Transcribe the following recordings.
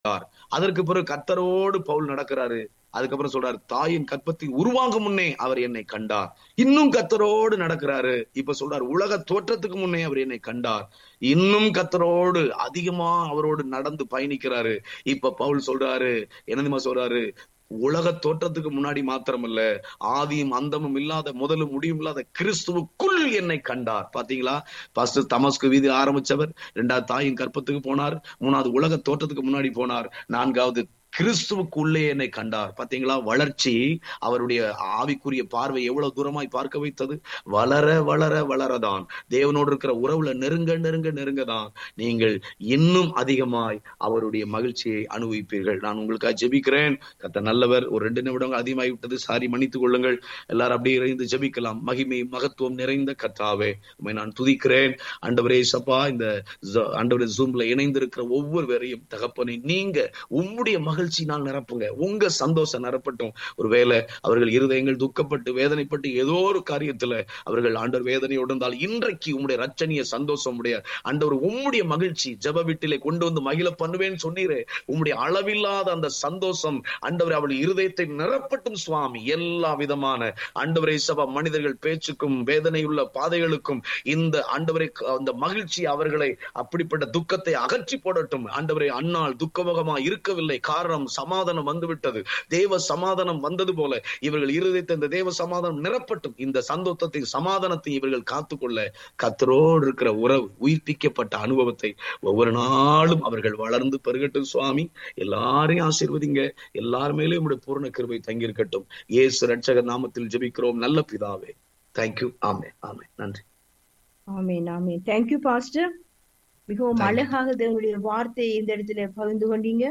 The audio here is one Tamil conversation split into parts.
கண்டார் அதற்கு பிறகு கத்தரோடு பவுல் நடக்கிறாரு அதுக்கப்புறம் சொல்றாரு தாயின் கற்பத்தில் உருவாங்க முன்னே அவர் என்னை கண்டார் இன்னும் கத்தரோடு நடக்கிறாரு இப்ப சொல்றாரு உலக தோற்றத்துக்கு முன்னே அவர் என்னை கண்டார் இன்னும் கத்தரோடு அதிகமா அவரோடு நடந்து பயணிக்கிறாரு இப்ப பவுல் சொல்றாரு என்னதுமா சொல்றாரு உலக தோற்றத்துக்கு முன்னாடி மாத்திரமல்ல ஆதியும் அந்தமும் இல்லாத முதலும் முடியும் இல்லாத கிறிஸ்துவுக்குள் என்னை கண்டார் பாத்தீங்களா ஃபர்ஸ்ட் தமஸ்கு வீதி ஆரம்பிச்சவர் ரெண்டாவது தாயின் கற்பத்துக்கு போனார் மூணாவது உலக தோற்றத்துக்கு முன்னாடி போனார் நான்காவது கிறிஸ்துவுக்குள்ளே என்னை கண்டார் பாத்தீங்களா வளர்ச்சி அவருடைய ஆவிக்குரிய பார்வை எவ்வளவு தூரமாய் பார்க்க வைத்தது வளர வளர வளரதான் தேவனோடு இருக்கிற உறவுல நெருங்க நெருங்க நெருங்கதான் நீங்கள் இன்னும் அதிகமாய் அவருடைய மகிழ்ச்சியை அனுபவிப்பீர்கள் நான் உங்களுக்காக ஜெபிக்கிறேன் கத்த நல்லவர் ஒரு ரெண்டு நிமிடங்கள் அதிகமாகி விட்டது சாரி மன்னித்துக் கொள்ளுங்கள் எல்லாரும் அப்படியே இறைந்து ஜெபிக்கலாம் மகிமை மகத்துவம் நிறைந்த கத்தாவே உண்மை நான் துதிக்கிறேன் ஆண்டவரே சப்பா இந்த ஆண்டவரே ஜூம்ல இணைந்திருக்கிற ஒவ்வொருவரையும் தகப்பனை நீங்க உம்முடைய மகிழ்ச்சினால் நிரப்புங்க உங்க சந்தோஷம் நிரப்பட்டும் ஒருவேளை அவர்கள் இருதயங்கள் துக்கப்பட்டு வேதனைப்பட்டு ஏதோ ஒரு காரியத்துல அவர்கள் ஆண்டவர் வேதனையோடு இருந்தால் இன்றைக்கு உம்முடைய ரச்சனிய சந்தோஷம் உடைய ஆண்டவர் உம்முடைய மகிழ்ச்சி ஜப வீட்டிலே கொண்டு வந்து மகிழ பண்ணுவேன்னு சொன்னீரே உம்முடைய அளவில்லாத அந்த சந்தோஷம் ஆண்டவர் அவள் இருதயத்தை நிரப்பட்டும் சுவாமி எல்லா விதமான ஆண்டவரை சபா மனிதர்கள் பேச்சுக்கும் வேதனையுள்ள பாதைகளுக்கும் இந்த ஆண்டவரை அந்த மகிழ்ச்சி அவர்களை அப்படிப்பட்ட துக்கத்தை அகற்றி போடட்டும் ஆண்டவரை அன்னால் துக்கமுகமா இருக்கவில்லை காரணம் சமாதானம் வந்துவிட்டது தேவ சமாதானம் வந்தது போல இவர்கள் இருதயத்தை இந்த தேவ சமாதானம் நிரப்பட்டும் இந்த சந்தோஷத்தை சமாதானத்தை இவர்கள் காத்துக்கொள்ள கத்தரோடு இருக்கிற உறவு உயிர்ப்பிக்கப்பட்ட அனுபவத்தை ஒவ்வொரு நாளும் அவர்கள் வளர்ந்து பெருகட்டும் சுவாமி எல்லாரையும் ஆசீர்வதிங்க எல்லார் மேலேயும் உடைய பூர்ண கிருபை தங்கியிருக்கட்டும் ஏசு ரட்சக நாமத்தில் ஜெபிக்கிறோம் நல்ல பிதாவே தேங்க்யூ ஆமே ஆமே நன்றி ஆமேன் ஆமேன் தேங்க்யூ பாஸ்டர் மிகவும் அழகாக தேவனுடைய வார்த்தையை இந்த இடத்துல பகிர்ந்து கொண்டீங்க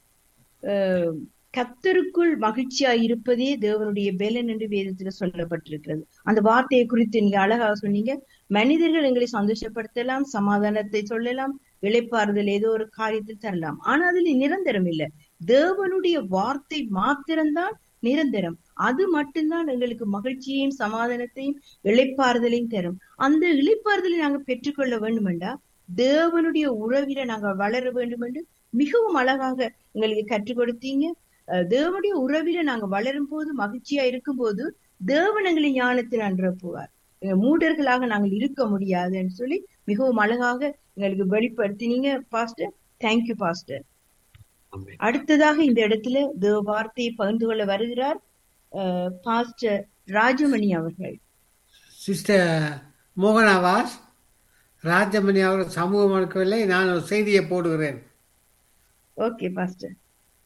கத்தருக்குள் மகிழ்ச்சியா இருப்பதே தேவனுடைய பெலன் என்று வேதத்துல சொல்லப்பட்டிருக்கிறது அந்த வார்த்தையை குறித்து நீங்க அழகாக சொன்னீங்க மனிதர்கள் எங்களை சந்தோஷப்படுத்தலாம் சமாதானத்தை சொல்லலாம் இழைப்பாறுதல் ஏதோ ஒரு காரியத்தில் தரலாம் ஆனா அதுல நிரந்தரம் இல்லை தேவனுடைய வார்த்தை மாத்திரம்தான் நிரந்தரம் அது மட்டும்தான் எங்களுக்கு மகிழ்ச்சியையும் சமாதானத்தையும் இழைப்பாறுதலையும் தரும் அந்த இழைப்பாறுதலை நாங்க பெற்றுக்கொள்ள வேண்டுமெண்டா தேவனுடைய உறவில நாங்க வளர வேண்டும் என்று மிகவும் அழகாக எங்களுக்கு கற்றுக் கொடுத்தீங்க தேவனுடைய உறவில நாங்க வளரும் போது மகிழ்ச்சியா இருக்கும் போது தேவன் எங்களை ஞானத்தில் அன்றப்புவார் மூடர்களாக நாங்கள் இருக்க முடியாதுன்னு சொல்லி மிகவும் அழகாக எங்களுக்கு வெளிப்படுத்தினீங்க பாஸ்டர் தேங்க்யூ பாஸ்டர் அடுத்ததாக இந்த இடத்துல தேவ வார்த்தையை பகிர்ந்து கொள்ள வருகிறார் பாஸ்டர் ராஜமணி அவர்கள் சிஸ்டர் மோகனாவாஸ் ராஜமணி அவர்கள் சமூகம் அனுப்பவில்லை நான் ஒரு செய்தியை போடுகிறேன் ஓகே பாஸ்டர்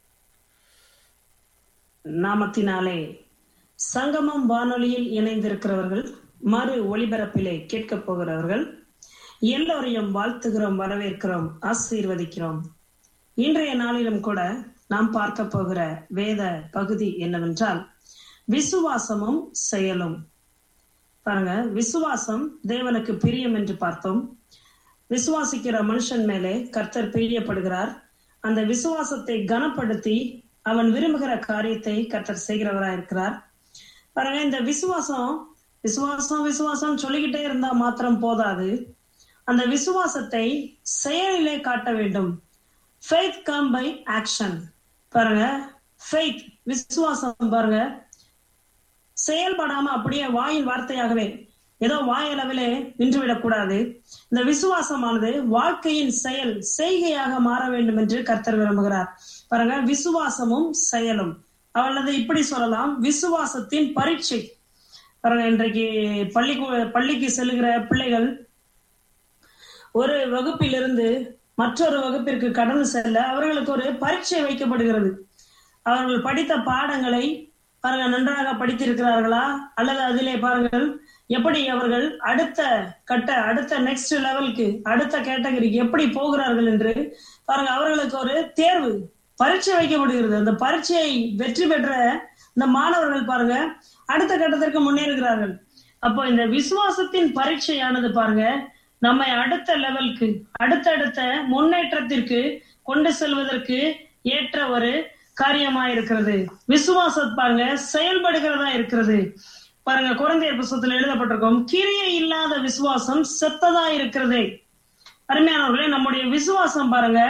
நாமத்தினாலே சங்கமம் வானொலியில் இணைந்திருக்கிறவர்கள் மறு ஒளிபரப்பிலே கேட்கப் போகிறவர்கள் எல்லோரையும் வாழ்த்துகிறோம் வரவேற்கிறோம் ஆசீர்வதிக்கிறோம் இன்றைய நாளிலும் கூட நாம் பார்க்க போகிற வேத பகுதி என்னவென்றால் விசுவாசமும் செயலும் பாருங்க விசுவாசம் தேவனுக்கு பிரியம் என்று பார்த்தோம் விசுவாசிக்கிற மனுஷன் மேலே கர்த்தர் பிரியப்படுகிறார் அந்த விசுவாசத்தை கனப்படுத்தி அவன் விரும்புகிற காரியத்தை கர்த்தர் செய்கிறவரா இருக்கிறார் பாருங்க இந்த விசுவாசம் விசுவாசம் விசுவாசம் சொல்லிக்கிட்டே இருந்தா மாத்திரம் போதாது அந்த விசுவாசத்தை செயலிலே காட்ட வேண்டும் ஃபெய்த் கம் பை ஆக்ஷன் பாருங்க ஃபெய்த் விசுவாசம் பாருங்க செயல்படாம அப்படியே வாயின் வார்த்தையாகவே ஏதோ வாயளவிலே நின்றுவிடக் கூடாது இந்த விசுவாசமானது வாழ்க்கையின் செயல் செய்கையாக மாற வேண்டும் என்று கர்த்தர் விரும்புகிறார் பாருங்க விசுவாசமும் செயலும் அல்லது இப்படி சொல்லலாம் விசுவாசத்தின் பரீட்சை பாருங்க இன்றைக்கு பள்ளிக்கு பள்ளிக்கு செல்லுகிற பிள்ளைகள் ஒரு வகுப்பிலிருந்து மற்றொரு வகுப்பிற்கு கடந்து செல்ல அவர்களுக்கு ஒரு பரீட்சை வைக்கப்படுகிறது அவர்கள் படித்த பாடங்களை பாருங்கள் நன்றாக படித்திருக்கிறார்களா அல்லது அதிலே பாருங்கள் எப்படி அவர்கள் அடுத்த கட்ட அடுத்த நெக்ஸ்ட் லெவலுக்கு அடுத்த கேட்டகரிக்கு எப்படி போகிறார்கள் என்று பாருங்க அவர்களுக்கு ஒரு தேர்வு பரீட்சை வைக்கப்படுகிறது அந்த பரீட்சையை வெற்றி பெற்ற இந்த மாணவர்கள் பாருங்க அடுத்த கட்டத்திற்கு முன்னேறுகிறார்கள் அப்போ இந்த விசுவாசத்தின் பரீட்சையானது பாருங்க நம்மை அடுத்த லெவலுக்கு அடுத்தடுத்த முன்னேற்றத்திற்கு கொண்டு செல்வதற்கு ஏற்ற ஒரு காரியமா இருக்கிறது விசுவாசம் பாருங்க செயல்படுகிறதா இருக்கிறது பாருங்க குழந்தையர் புஸ்தகத்துல எழுதப்பட்டிருக்கும் கிரியை இல்லாத விசுவாசம் செத்ததா இருக்கிறது அருமையானவர்களே நம்முடைய விசுவாசம் பாருங்க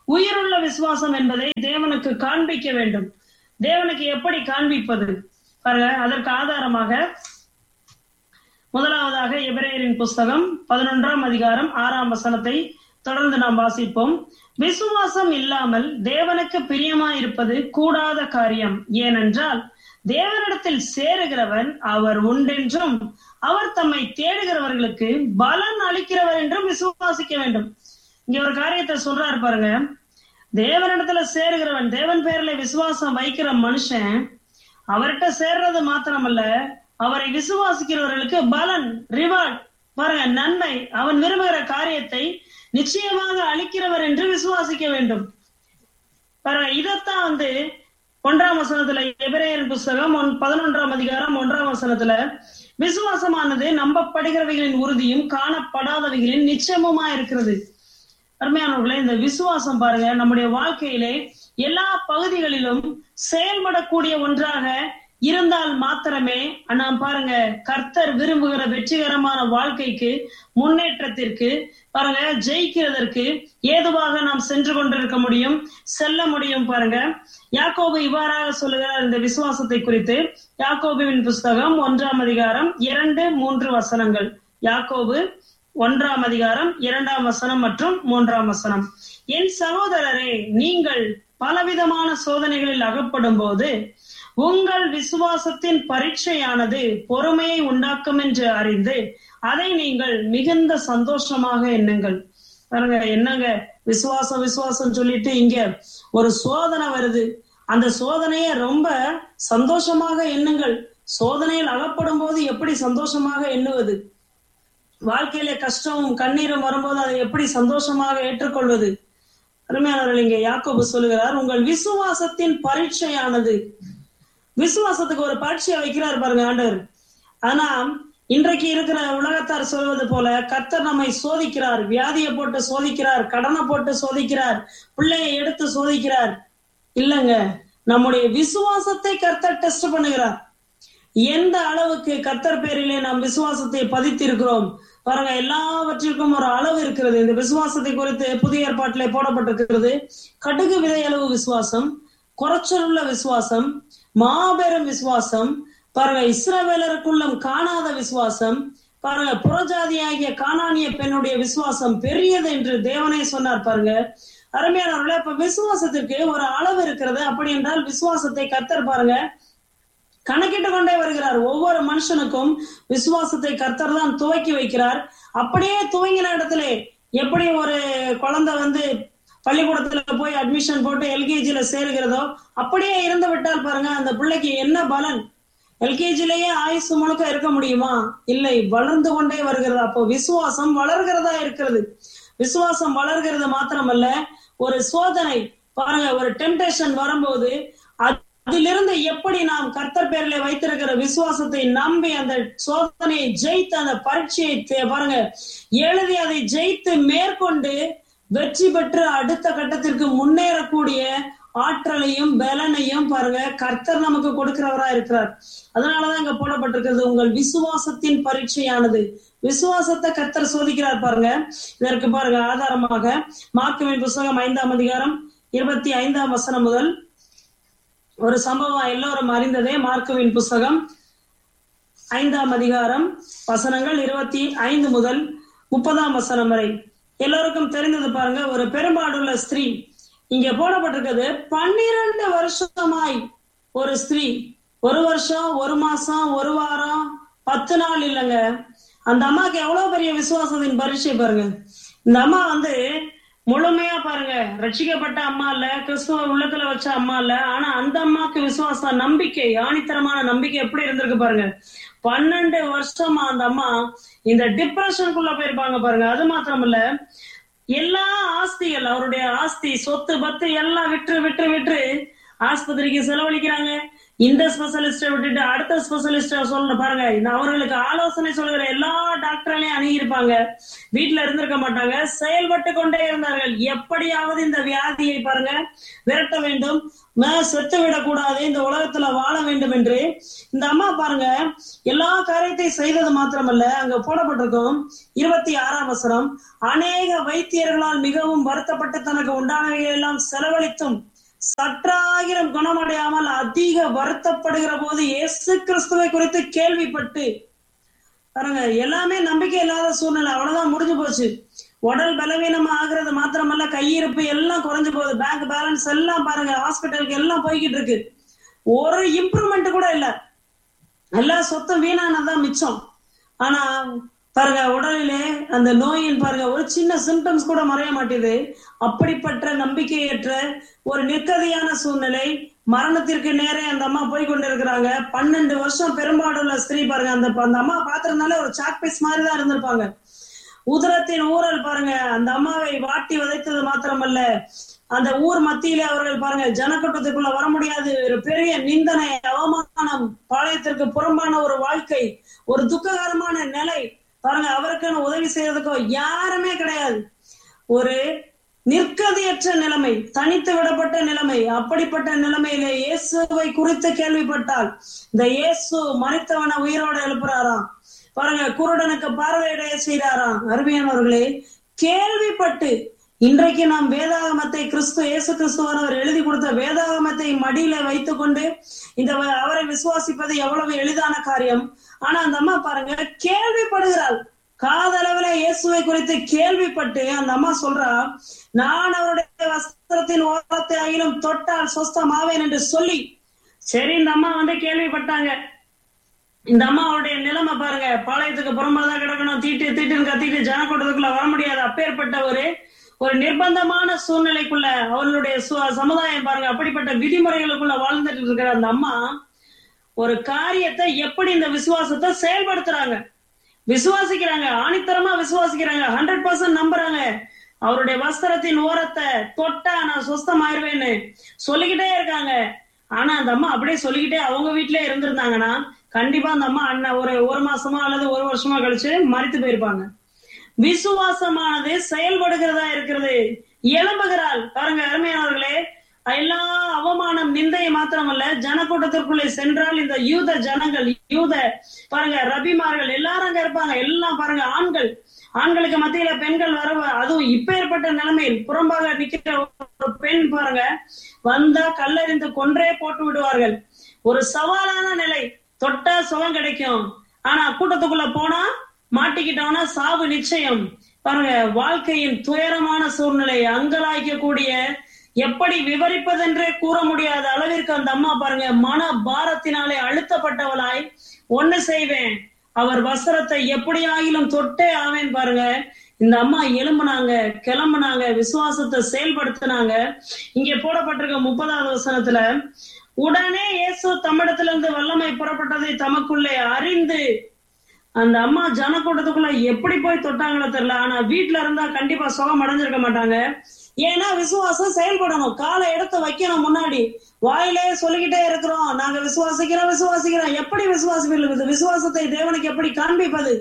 உயிருள்ள விசுவாசம் என்பதை தேவனுக்கு காண்பிக்க வேண்டும் தேவனுக்கு எப்படி காண்பிப்பது பாருங்க அதற்கு ஆதாரமாக முதலாவதாக எபிரேயரின் புஸ்தகம் பதினொன்றாம் அதிகாரம் ஆறாம் வசனத்தை தொடர்ந்து நாம் வாசிப்போம் விசுவாசம் இல்லாமல் தேவனுக்கு பிரியமாயிருப்பது கூடாத காரியம் ஏனென்றால் தேவனிடத்தில் சேருகிறவன் அவர் உண்டென்றும் அவர் தம்மை தேடுகிறவர்களுக்கு பலன் அளிக்கிறவர் என்றும் விசுவாசிக்க வேண்டும் இங்க ஒரு காரியத்தை சொல்றாரு பாருங்க தேவனிடத்துல சேருகிறவன் தேவன் பேர்ல விசுவாசம் வைக்கிற மனுஷன் அவர்கிட்ட சேர்றது மாத்திரமல்ல அவரை விசுவாசிக்கிறவர்களுக்கு பலன் ரிவார்ட் பாருங்க நன்மை அவன் விரும்புகிற காரியத்தை நிச்சயமாக அளிக்கிறவர் என்று விசுவாசிக்க வேண்டும் பாருங்க இதத்தான் வந்து ஒன்றாம் வசனத்துல எபிரேயர் புஸ்தகம் ஒன் பதினொன்றாம் அதிகாரம் ஒன்றாம் வசனத்துல விசுவாசமானது நம்பப்படுகிறவைகளின் உறுதியும் காணப்படாதவைகளின் நிச்சயமுமா இருக்கிறது அருமையானவர்களே இந்த விசுவாசம் பாருங்க நம்முடைய வாழ்க்கையிலே எல்லா பகுதிகளிலும் செயல்படக்கூடிய ஒன்றாக இருந்தால் மாத்திரமே நாம் பாருங்க கர்த்தர் விரும்புகிற வெற்றிகரமான வாழ்க்கைக்கு முன்னேற்றத்திற்கு பாருங்க ஜெயிக்கிறதற்கு ஏதுவாக நாம் சென்று கொண்டிருக்க முடியும் செல்ல முடியும் பாருங்க யாக்கோபு இவ்வாறாக சொல்லுகிறார் இந்த விசுவாசத்தை குறித்து யாக்கோபுவின் புஸ்தகம் ஒன்றாம் அதிகாரம் இரண்டு மூன்று வசனங்கள் யாக்கோபு ஒன்றாம் அதிகாரம் இரண்டாம் வசனம் மற்றும் மூன்றாம் வசனம் என் சகோதரரே நீங்கள் பலவிதமான சோதனைகளில் அகப்படும் போது உங்கள் விசுவாசத்தின் பரீட்சையானது பொறுமையை உண்டாக்கும் என்று அறிந்து அதை நீங்கள் மிகுந்த சந்தோஷமாக எண்ணுங்கள் பாருங்க என்னங்க விசுவாசம் விசுவாசம் சொல்லிட்டு இங்க ஒரு சோதனை வருது அந்த சோதனையை ரொம்ப சந்தோஷமாக எண்ணுங்கள் சோதனையில் அகப்படும் போது எப்படி சந்தோஷமாக எண்ணுவது வாழ்க்கையில கஷ்டமும் கண்ணீரும் வரும்போது அதை எப்படி சந்தோஷமாக ஏற்றுக்கொள்வது அருமையானவர்கள் இங்க யாக்கோபு சொல்லுகிறார் உங்கள் விசுவாசத்தின் பரீட்சையானது விசுவாசத்துக்கு ஒரு பரீட்சையை வைக்கிறார் பாருங்க ஆண்டவர் ஆனா இன்றைக்கு இருக்கிற உலகத்தார் சொல்வது போல கர்த்தர் நம்மை சோதிக்கிறார் வியாதியை போட்டு சோதிக்கிறார் கடனை போட்டு சோதிக்கிறார் பிள்ளையை எடுத்து சோதிக்கிறார் இல்லங்க நம்முடைய விசுவாசத்தை கர்த்தர் டெஸ்ட் பண்ணுகிறார் எந்த அளவுக்கு கர்த்தர் பேரிலே நாம் விசுவாசத்தை பதித்திருக்கிறோம் பாருங்க எல்லாவற்றிற்கும் ஒரு அளவு இருக்கிறது இந்த விசுவாசத்தை குறித்து புதிய ஏற்பாட்டிலே போடப்பட்டிருக்கிறது கடுகு விதை அளவு விசுவாசம் குறைச்சலுள்ள விசுவாசம் மாபெரும் விசுவாசம் பாருங்க இஸ்ரவேலருக்குள்ளும் காணாத விசுவாசம் பாருங்க புறஜாதியாகிய காணானிய பெண்ணுடைய விசுவாசம் பெரியது என்று தேவனே சொன்னார் பாருங்க அருமையானவர்களே அப்ப விசுவாசத்திற்கு ஒரு அளவு இருக்கிறது அப்படி என்றால் விசுவாசத்தை கர்த்தர் பாருங்க கணக்கிட்டு கொண்டே வருகிறார் ஒவ்வொரு மனுஷனுக்கும் விசுவாசத்தை கர்த்தர் தான் துவக்கி வைக்கிறார் அப்படியே துவங்கின இடத்துல எப்படி ஒரு குழந்தை வந்து பள்ளிக்கூடத்துல போய் அட்மிஷன் போட்டு எல்கேஜில சேருகிறதோ அப்படியே இருந்து விட்டால் பாருங்க அந்த பிள்ளைக்கு என்ன பலன் எல்கேஜிலேயே ஆயுசு முழுக்க இருக்க முடியுமா இல்லை வளர்ந்து கொண்டே வருகிறது அப்போ விசுவாசம் வளர்கிறதா இருக்கிறது விசுவாசம் வளர்கிறது மாத்திரமல்ல ஒரு சோதனை பாருங்க ஒரு டெம்டேஷன் வரும்போது அதிலிருந்து எப்படி நாம் கர்த்தர் பேர்ல வைத்திருக்கிற விசுவாசத்தை நம்பி அந்த சோதனையை ஜெயித்து அந்த பரீட்சையை பாருங்க எழுதி அதை ஜெயித்து மேற்கொண்டு வெற்றி பெற்று அடுத்த கட்டத்திற்கு முன்னேறக்கூடிய ஆற்றலையும் பலனையும் பாருங்க கர்த்தர் நமக்கு கொடுக்கிறவரா இருக்கிறார் அதனாலதான் இங்க போடப்பட்டிருக்கிறது உங்கள் விசுவாசத்தின் பரீட்சையானது விசுவாசத்தை கர்த்தர் சோதிக்கிறார் பாருங்க இதற்கு பாருங்க ஆதாரமாக மார்க்குவின் புஸ்தகம் ஐந்தாம் அதிகாரம் இருபத்தி ஐந்தாம் வசனம் முதல் ஒரு சம்பவம் எல்லோரும் அறிந்ததே மார்க்குவின் புஸ்தகம் ஐந்தாம் அதிகாரம் வசனங்கள் இருபத்தி ஐந்து முதல் முப்பதாம் வசனம் வரை எல்லோருக்கும் தெரிந்தது பாருங்க ஒரு பெரும்பாடுள்ள ஸ்திரீ இங்க போடப்பட்டிருக்கிறது பன்னிரண்டு வருஷமாய் ஒரு ஸ்திரீ ஒரு வருஷம் ஒரு மாசம் ஒரு வாரம் பத்து நாள் இல்லைங்க அந்த அம்மாக்கு எவ்வளவு பெரிய விசுவாசத்தின் பரீட்சை பாருங்க இந்த அம்மா வந்து முழுமையா பாருங்க ரட்சிக்கப்பட்ட அம்மா இல்ல கிறிஸ்துவ உள்ளத்துல வச்ச அம்மா இல்ல ஆனா அந்த அம்மாக்கு விசுவாசம் நம்பிக்கை ஆணித்தரமான நம்பிக்கை எப்படி இருந்திருக்கு பாருங்க பன்னெண்டு வருஷமா அந்த அம்மா இந்த டிப்ரெஷனுக்குள்ள போயிருப்பாங்க பாருங்க அது மாத்திரம் இல்ல எல்லா ஆஸ்திகள் அவருடைய ஆஸ்தி சொத்து பத்து எல்லாம் விட்டு விட்டு விட்டு ஆஸ்பத்திரிக்கு செலவழிக்கிறாங்க இந்த ஸ்பெஷலிஸ்ட விட்டுட்டு அடுத்த ஸ்பெஷலிஸ்ட சொல்ற பாருங்க இந்த அவர்களுக்கு ஆலோசனை சொல்கிற எல்லா டாக்டர்களையும் அணுகியிருப்பாங்க வீட்டுல இருந்திருக்க மாட்டாங்க செயல்பட்டு கொண்டே இருந்தார்கள் எப்படியாவது இந்த வியாதியை பாருங்க விரட்ட வேண்டும் ம- செத்து விடக்கூடாது இந்த உலகத்துல வாழ வேண்டும் என்று இந்த அம்மா பாருங்க எல்லா காரியத்தை செய்தது மாத்திரமல்ல அங்க போடப்பட்டிருக்கும் இருபத்தி ஆறாம் வசனம் அநேக வைத்தியர்களால் மிகவும் வருத்தப்பட்டு தனக்கு உண்டானவைகள் எல்லாம் செலவழித்தும் சற்றாயிரம் குணமடையாமல் அதிக வருத்தப்படுகிற போது இயேசு கிறிஸ்துவை குறித்து கேள்விப்பட்டு பாருங்க எல்லாமே நம்பிக்கை இல்லாத சூழ்நிலை அவ்வளவுதான் முடிஞ்சு போச்சு உடல் பலவீனமா ஆகுறது மாத்திரமல்ல கையிருப்பு எல்லாம் குறைஞ்சு போகுது பேங்க் பேலன்ஸ் எல்லாம் பாருங்க ஹாஸ்பிட்டலுக்கு எல்லாம் போய்கிட்டு இருக்கு ஒரு இம்ப்ரூவ்மெண்ட் கூட இல்ல எல்லா சொத்தும் வீணானதான் மிச்சம் ஆனா பாருங்க உடலிலே அந்த நோயின் பாருங்க ஒரு சின்ன சிம்டம்ஸ் கூட மறைய மாட்டேது அப்படிப்பட்ட நம்பிக்கையற்ற ஒரு நிர்கதியான சூழ்நிலை மரணத்திற்கு நேரே அந்த அம்மா போய் கொண்டிருக்கிறாங்க பன்னெண்டு வருஷம் பெரும்பாடுள்ள ஸ்திரீ பாருங்க அந்த அந்த அம்மா பாத்திரனால ஒரு சாக் பீஸ் மாதிரி தான் இருந்திருப்பாங்க உதரத்தின் ஊரல் பாருங்க அந்த அம்மாவை வாட்டி வதைத்தது மாத்திரமல்ல அந்த ஊர் மத்தியிலே அவர்கள் பாருங்க ஜனக்கூட்டத்துக்குள்ள வர முடியாது ஒரு பெரிய நிந்தனை அவமானம் பாளையத்திற்கு புறம்பான ஒரு வாழ்க்கை ஒரு துக்ககரமான நிலை பாருங்க அவருக்கான உதவி செய்யறதுக்கோ யாருமே கிடையாது ஒரு நிற்கதியற்ற நிலைமை தனித்து விடப்பட்ட நிலைமை அப்படிப்பட்ட நிலைமையிலே இயேசுவை குறித்து கேள்விப்பட்டால் இந்த இயேசு மறித்தவனை உயிரோட எழுப்புறாராம் பாருங்க குருடனுக்கு பார்வையடைய செய்யறாராம் அருமையானவர்களே கேள்விப்பட்டு இன்றைக்கு நாம் வேதாகமத்தை கிறிஸ்து இயேசு கிறிஸ்துவானவர் எழுதி கொடுத்த வேதாகமத்தை மடியில வைத்துக்கொண்டு இந்த வ- அவரை விசுவாசிப்பது எவ்வளவு எளிதான காரியம் ஆனா அந்த அம்மா பாருங்க கேள்விப்படுகிறாள் காதளவுல இயேசுவை குறித்து கேள்விப்பட்டு அந்த அம்மா சொல்றா நான் அவருடைய வஸ்திரத்தின் ஓரத்தை ஆகிலும் தொட்டால் சொஸ்தமாவேன் என்று சொல்லி சரி இந்த அம்மா வந்து கேள்விப்பட்டாங்க இந்த அம்மாவுடைய நிலைமை பாருங்க பாளையத்துக்கு புறம்பாதான் கிடக்கணும் தீட்டு தீட்டுன்னு கத்திட்டு ஜனக்கூட்டத்துக்குள்ள வர முடியாது அப்பேற்பட்ட ஒரு ஒரு நிர்பந்தமான சூழ்நிலைக்குள்ள அவர்களுடைய சு- சமுதாயம் பாருங்க அப்படிப்பட்ட விதிமுறைகளுக்குள்ள வாழ்ந்துட்டு இருக்கிற அந்த அம்மா ஒரு காரியத்தை எப்படி இந்த விசுவாசத்தை செயல்படுத்துறாங்க விசுவாசிக்கிறாங்க ஆணித்தரமா விசுவாசிக்கிறாங்க ஹண்ட்ரட் பர்சன்ட் நம்புறாங்க அவருடைய வஸ்திரத்தின் ஓரத்தை தொட்டா நான் சுஸ்தமாயிருவேன்னு சொல்லிக்கிட்டே இருக்காங்க ஆனா அந்த அம்மா அப்படியே சொல்லிக்கிட்டே அவங்க வீட்டிலே இருந்திருந்தாங்கன்னா கண்டிப்பா அந்த அம்மா அண்ணன் ஒரு ஒரு மாசமா அல்லது ஒரு வருஷமா கழிச்சு மறித்து போயிருப்பாங்க விசுவாசமானது செயல்படுகிறதா இருக்கிறது எழும்புகிறாள் பாருங்க அருமையானவர்களே எல்லா அவமானம் நிந்தையை மாத்திரமல்ல ஜனக்கூட்டத்திற்குள்ளே சென்றால் இந்த யூத ஜனங்கள் யூத பாருங்க ரபிமார்கள் எல்லாரும் அங்க இருப்பாங்க எல்லாம் பாருங்க ஆண்கள் ஆண்களுக்கு மத்தியில பெண்கள் வர அதுவும் இப்ப ஏற்பட்ட நிலைமையில் புறம்பாக நிக்கிற ஒரு பெண் பாருங்க வந்தா கல்லறிந்து கொன்றே போட்டு விடுவார்கள் ஒரு சவாலான நிலை தொட்டா சுகம் கிடைக்கும் ஆனா கூட்டத்துக்குள்ள போனா மாட்டிக்கிட்டோம்னா சாவு நிச்சயம் பாருங்க வாழ்க்கையின் துயரமான சூழ்நிலை அங்கலாய்க்கக்கூடிய எப்படி விவரிப்பதென்றே கூற முடியாத அளவிற்கு அந்த அம்மா பாருங்க மன பாரத்தினாலே அழுத்தப்பட்டவளாய் ஒண்ணு செய்வேன் அவர் வஸ்திரத்தை எப்படியாகிலும் தொட்டே ஆவேன் பாருங்க இந்த அம்மா எலும்புனாங்க கிளம்புனாங்க விசுவாசத்தை செயல்படுத்தினாங்க இங்க போடப்பட்டிருக்க முப்பதாவது வசனத்துல உடனே இயேசு தம்மிடத்துல இருந்து வல்லமை புறப்பட்டதை தமக்குள்ளே அறிந்து அந்த அம்மா ஜனக்கூட்டத்துக்குள்ள எப்படி போய் தொட்டாங்களோ தெரியல ஆனா வீட்டுல இருந்தா கண்டிப்பா சுகம் அடைஞ்சிருக்க மாட்டாங்க ஏன்னா விசுவாசம் செயல்படணும் காலை எடுத்து வைக்கணும் முன்னாடி வாயிலே சொல்லிக்கிட்டே இருக்கிறோம் நாங்க விசுவாசிக்கிறோம் விசுவாசிக்கிறோம் எப்படி விசுவாசிப்பது விசுவாசத்தை தேவனுக்கு எப்படி காண்பிப்பது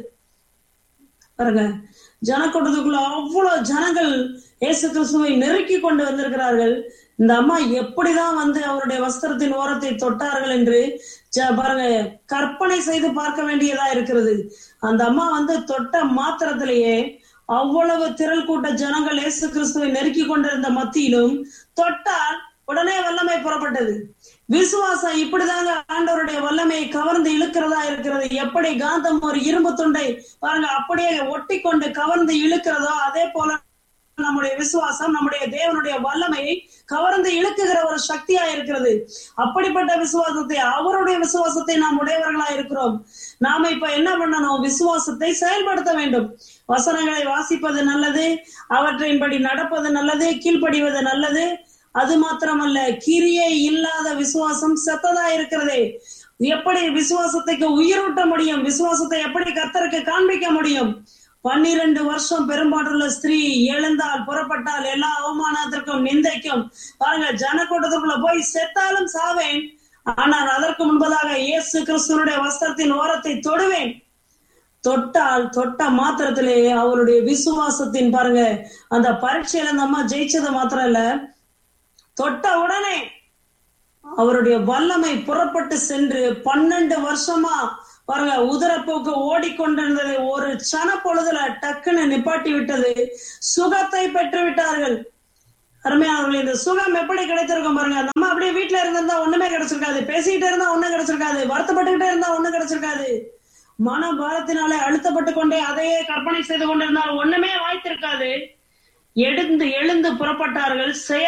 பாருங்க ஜனக்கூட்டத்துக்குள்ள அவ்வளவு ஜனங்கள் இயேசு கிறிஸ்துவை நெருக்கி கொண்டு வந்திருக்கிறார்கள் இந்த அம்மா எப்படிதான் வந்து அவருடைய வஸ்திரத்தின் ஓரத்தை தொட்டார்கள் என்று ஜ- பாருங்க கற்பனை செய்து பார்க்க வேண்டியதா இருக்கிறது அந்த அம்மா வந்து தொட்ட மாத்திரத்திலேயே அவ்வளவு திரள் கூட்ட ஜனங்கள் இயேசு கிறிஸ்துவை நெருக்கி கொண்டிருந்த மத்தியிலும் தொட்டால் உடனே வல்லமை புறப்பட்டது விசுவாசம் இப்படிதாங்க ஆண்டவருடைய வல்லமையை கவர்ந்து இழுக்கிறதா இருக்கிறது எப்படி காந்தம் ஒரு இரும்பு துண்டை பாருங்க அப்படியே ஒட்டி கொண்டு கவர்ந்து இழுக்கிறதோ அதே போல நம்முடைய விசுவாசம் நம்முடைய தேவனுடைய வல்லமையை கவர்ந்து இழுக்குகிற ஒரு சக்தியா இருக்கிறது அப்படிப்பட்ட விசுவாசத்தை அவருடைய விசுவாசத்தை நாம் உடையவர்களா இருக்கிறோம் நாம இப்ப என்ன பண்ணணும் விசுவாசத்தை செயல்படுத்த வேண்டும் வசனங்களை வாசிப்பது நல்லது அவற்றின்படி நடப்பது நல்லது கீழ்ப்படிவது நல்லது அது மாத்திரமல்ல கிரியை இல்லாத விசுவாசம் செத்ததா இருக்கிறதே எப்படி விசுவாசத்துக்கு உயிரூட்ட முடியும் விசுவாசத்தை எப்படி கர்த்தருக்கு காண்பிக்க முடியும் பன்னிரண்டு வருஷம் பெரும்பாடுள்ள ஸ்திரீ எழுந்தால் புறப்பட்டால் எல்லா அவமானத்திற்கும் நிந்தைக்கும் பாருங்க ஜனக்கூட்டத்துக்குள்ள போய் செத்தாலும் சாவேன் ஆனால் அதற்கு முன்பதாக இயேசு கிறிஸ்துவனுடைய வஸ்திரத்தின் ஓரத்தை தொடுவேன் தொட்டால் தொட்ட மாத்திரத்திலே அவருடைய விசுவாசத்தின் பாருங்க அந்த பரீட்சையில அந்த அம்மா ஜெயிச்சது மாத்திரம் இல்ல தொட்ட உடனே அவருடைய வல்லமை புறப்பட்டு சென்று பன்னெண்டு வருஷமா பாருங்க உதரப்போக்கு ஓடிக்கொண்டிருந்ததை ஒரு சன பொழுதுல டக்குன்னு நிப்பாட்டி விட்டது சுகத்தை பெற்று விட்டார்கள் அருமையானவர்கள் இந்த சுகம் எப்படி கிடைத்திருக்கும் பாருங்க நம்ம அப்படியே வீட்டுல இருந்திருந்தா ஒண்ணுமே கிடைச்சிருக்காது பேசிக்கிட்டே இருந்தா ஒண்ணும் கிடைச்சிருக்காது வருத்தப்பட்டுக்கிட்டே இருந்தா ஒண்ணும் கிடைச்சிருக்காது மன பாரத்தினாலே அழுத்தப்பட்டு கொண்டே அதையே கற்பனை செய்து கொண்டிருந்தால் ஒண்ணுமே வாய்த்திருக்காது எழுந்து எழுந்து புறப்பட்டார்கள் செயல்